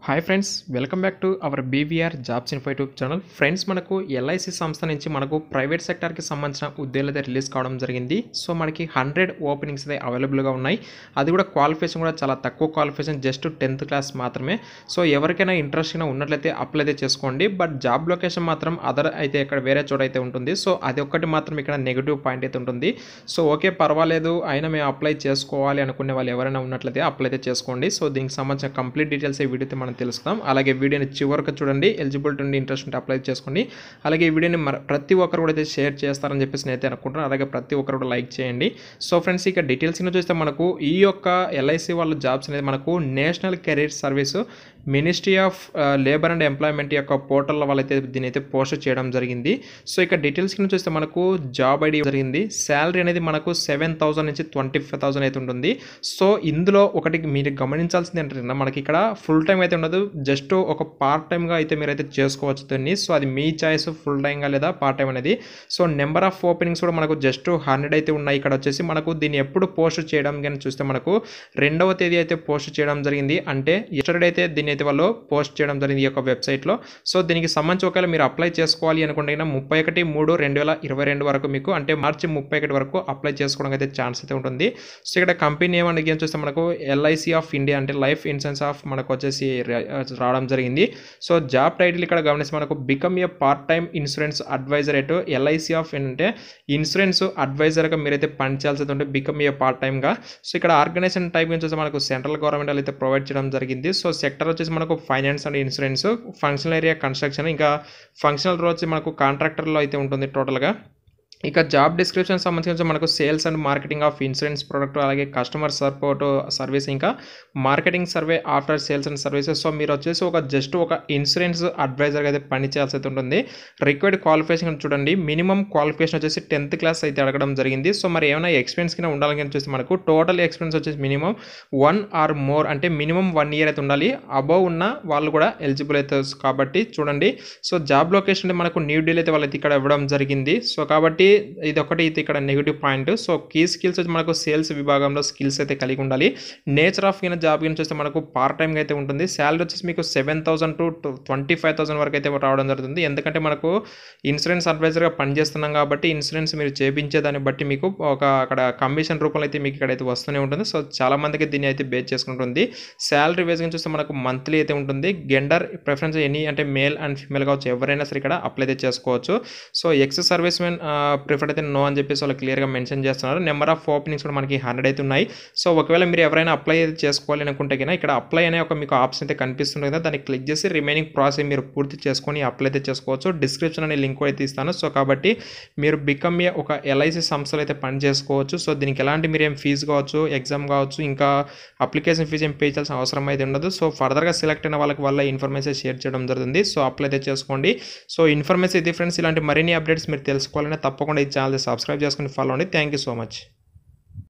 hi friends welcome back to our BVR jobs info YouTube channel friends మనకు LIC సంస్థ నుంచి మనకు private సెక్టార్కి సంబంధించిన ఉద్యోగాలు అయితే రిలీజ్ కావడం జరిగింది సో మనకి హండ్రెడ్ ఓపెనింగ్స్ అయితే అవైలబుల్గా ఉన్నాయి అది కూడా క్వాలిఫికేషన్ కూడా చాలా తక్కువ క్వాలిఫికేషన్ జస్ట్ టెన్త్ క్లాస్ మాత్రమే సో ఎవరికైనా ఇంట్రెస్ట్ ఉన్నట్లయితే అప్లై అయితే చేసుకోండి బట్ జాబ్ లొకేషన్ మాత్రం అదర్ అయితే ఇక్కడ వేరే చోట అయితే ఉంటుంది సో అది ఒక్కటి మాత్రం ఇక్కడ నెగిటివ్ పాయింట్ అయితే ఉంటుంది సో ఓకే పర్వాలేదు అయినా మేము అప్లై చేసుకోవాలి అనుకునే వాళ్ళు ఎవరైనా ఉన్నట్లయితే అప్లై అయితే చేసుకోండి సో దీనికి సంబంధించిన కంప్లీట్ డీటెయిల్స్ ఈ వీడియోతో మనం తెలుసుకుందాం అలాగే వీడియోని చివరికి చూడండి ఎలిజిబిలిటీ ఉండి ఇంట్రెస్ట్ ఉంటే అప్లై చేసుకోండి అలాగే ఈ వీడియోని మరి ప్రతి ఒక్కరు కూడా అయితే షేర్ చేస్తారని చెప్పేసి నేను అయితే అనుకుంటున్నాను అలాగే ప్రతి ఒక్కరు కూడా లైక్ చేయండి సో ఫ్రెండ్స్ ఇక డీటెయిల్స్ కింద చూస్తే మనకు ఈ యొక్క ఎల్ఐసి వాళ్ళ జాబ్స్ అనేది మనకు national career service ministry of labour and employment యొక్క పోర్టల్లో వాళ్ళైతే దీని అయితే పోస్ట్ చేయడం జరిగింది సో ఇక డీటెయిల్స్ కింద చూస్తే మనకు జాబ్ ఐడి జరిగింది శాలరీ అనేది మనకు సెవెన్ థౌసండ్ నుంచి ట్వంటీ ఫైవ్ థౌసండ్ అయితే ఉంటుంది సో ఇందులో ఒకటి మీరు గమనించాల్సింది ఏంటంటే మనకి ఇక్కడ ఫుల్ టైం అయితే ఉండదు జస్ట్ ఒక పార్ట్ టైమ్గా అయితే మీరు అయితే చేసుకోవచ్చు దీన్ని సో అది మీ చాయిస్ ఫుల్ టైంగా లేదా పార్ట్ టైం అనేది సో నెంబర్ ఆఫ్ ఓపెనింగ్స్ కూడా మనకు జస్ట్ హండ్రెడ్ అయితే ఉన్నాయి ఇక్కడ వచ్చేసి మనకు దీన్ని ఎప్పుడు పోస్ట్ చేయడం కానీ చూస్తే మనకు రెండవ తేదీ అయితే పోస్ట్ చేయడం జరిగింది అంటే ఎస్టర్డే అయితే దీన్ని అయితే వాళ్ళు పోస్ట్ చేయడం జరిగింది ఈ యొక్క వెబ్సైట్లో సో దీనికి సంబంధించి ఒకవేళ మీరు అప్లై చేసుకోవాలి అనుకుంటే కనుక ముప్పై ఒకటి మూడు రెండు వేల ఇరవై రెండు వరకు మీకు అంటే మార్చి ముప్పై ఒకటి వరకు అప్లై చేసుకోవడం అయితే ఛాన్స్ అయితే ఉంటుంది సో ఇక్కడ కంపెనీ ఏమన్నా ఏం చూస్తే మనకు ఎల్ఐసి ఆఫ్ ఇండియా అంటే లైఫ్ ఇన్సూరెన్స్ ఆఫ్ మనకు వచ్చేసి రా- రావడం జరిగింది సో జాబ్ టైటిల్ ఇక్కడ గమనిస్తే మనకు become a part time insurance advisor ఎటు ఎల్ఐసి ఆఫ్ అంటే ఇన్సూరెన్స్ అడ్వైజర్గా మీరైతే పనిచేయాల్సి ఉంటుంది బికమ్ ఏ పార్ట్ టైమ్గా సో ఇక్కడ ఆర్గనైజేషన్ టైప్ నుంచి చూస్తే మనకు సెంట్రల్ గవర్నమెంట్ వాళ్ళు అయితే ప్రొవైడ్ చేయడం జరిగింది సో సెక్టర్ వచ్చేసి మనకు finance and insurance functional area construction ఇంకా ఫంక్షనల్ రో వచ్చి మనకు కాంట్రాక్టర్లో అయితే ఉంటుంది టోటల్గా ఇక జాబ్ డిస్క్రిప్షన్ సంబంధించి మనకు sales and marketing of insurance product అలాగే కస్టమర్ సపోర్ట్ సర్వీస్ ఇంకా marketing survey after sales and services so మీరు వచ్చేసి ఒక జస్ట్ ఒక ఇన్సూరెన్స్ అడ్వైజర్గా అయితే పని చేయాల్సి అయితే ఉంటుంది రిక్వైర్డ్ క్వాలిఫికేషన్ చూడండి మినిమం క్వాలిఫికేషన్ వచ్చేసి టెన్త్ క్లాస్ అయితే అడగడం జరిగింది సో మరి ఏమైనా ఎక్స్పీరియన్స్ కింద ఉండాలని కానీ చూస్తే మనకు టోటల్ ఎక్స్పీరియన్స్ వచ్చేసి మినిమం వన్ ఆర్ మోర్ అంటే మినిమం వన్ ఇయర్ అయితే ఉండాలి అబవ్ ఉన్న వాళ్ళు కూడా ఎలిజిబుల్ అయితే కాబట్టి చూడండి సో జాబ్ లొకేషన్ మనకు న్యూ ఢిల్లీ అయితే వాళ్ళైతే ఇక్కడ ఇవ్వడం జరిగింది సో కాబట్టి ఇది ఒకటి ఇది ఇక్కడ negative point so key skills వచ్చి మనకు సేల్స్ విభాగంలో స్కిల్స్ అయితే కలిగి ఉండాలి నేచర్ ఆఫ్ కింద జాబ్ కింద చూస్తే మనకు పార్ట్ టైంగా అయితే ఉంటుంది శాలరీ వచ్చేసి మీకు seven thousand to twenty five thousand వరకు అయితే రావడం జరుగుతుంది ఎందుకంటే మనకు ఇన్సూరెన్స్ అడ్వైజర్గా పనిచేస్తున్నాం కాబట్టి ఇన్సూరెన్స్ మీరు చేపించే దాన్ని బట్టి మీకు ఒక అక్కడ కమిషన్ రూపంలో అయితే మీకు ఇక్కడైతే వస్తూనే ఉంటుంది సో చాలా మందికి దీన్ని అయితే బేస్ చేసుకుంటుంది శాలరీ వేస్ కింద చూస్తే మనకు మంత్లీ అయితే ఉంటుంది గెండర్ ప్రిఫరెన్స్ ఎనీ అంటే మేల్ అండ్ ఫీమేల్ కావచ్చు ఎవరైనా సరే ఇక్కడ అప్లై అయితే చేసుకోవచ్చు so ex service men preferred అయితే నో అని చెప్పేసి వాళ్ళు క్లియర్గా మెన్షన్ చేస్తున్నారు నెంబర్ ఆఫ్ ఓపెనింగ్స్ కూడా మనకి హండ్రెడ్ అయితే ఉన్నాయి సో ఒకవేళ మీరు ఎవరైనా అప్లై అయితే చేసుకోవాలి అనుకుంటే కన్నా ఇక్కడ అప్లై అనే ఒక మీకు ఆప్షన్ అయితే కనిపిస్తుంది కదా దాన్ని క్లిక్ చేసి రిమైనింగ్ ప్రాసెస్ మీరు పూర్తి చేసుకొని అప్లై అయితే చేసుకోవచ్చు డిస్క్రిప్షన్ అనే లింక్ అయితే ఇస్తాను సో కాబట్టి మీరు బికమ్ ఏ ఒక ఎల్ఐసి సంస్థలు అయితే పని చేసుకోవచ్చు సో దీనికి ఎలాంటి మీరు ఏం ఫీజు కావచ్చు ఎగ్జామ్ కావచ్చు ఇంకా అప్లికేషన్ ఫీజు ఏం పే చేయాల్సిన అవసరం అయితే ఉండదు సో ఫర్దర్గా సెలెక్ట్ అయిన వాళ్ళకి వల్ల ఇన్ఫర్మేషన్ షేర్ చేయడం జరుగుతుంది సో అప్లై అయితే చేసుకోండి సో ఇన్ఫర్మేషన్ ఇది ఫ్రెండ్స్ ఇలాంటి మరిన్ని అప్డేట్స్ మీరు తెలుసుకోవాలంటే తప్పకుండా ఈ ఛానల్ సబ్స్క్రైబ్ చేసుకుని ఫాలో అండి థ్యాంక్ యూ సో మచ్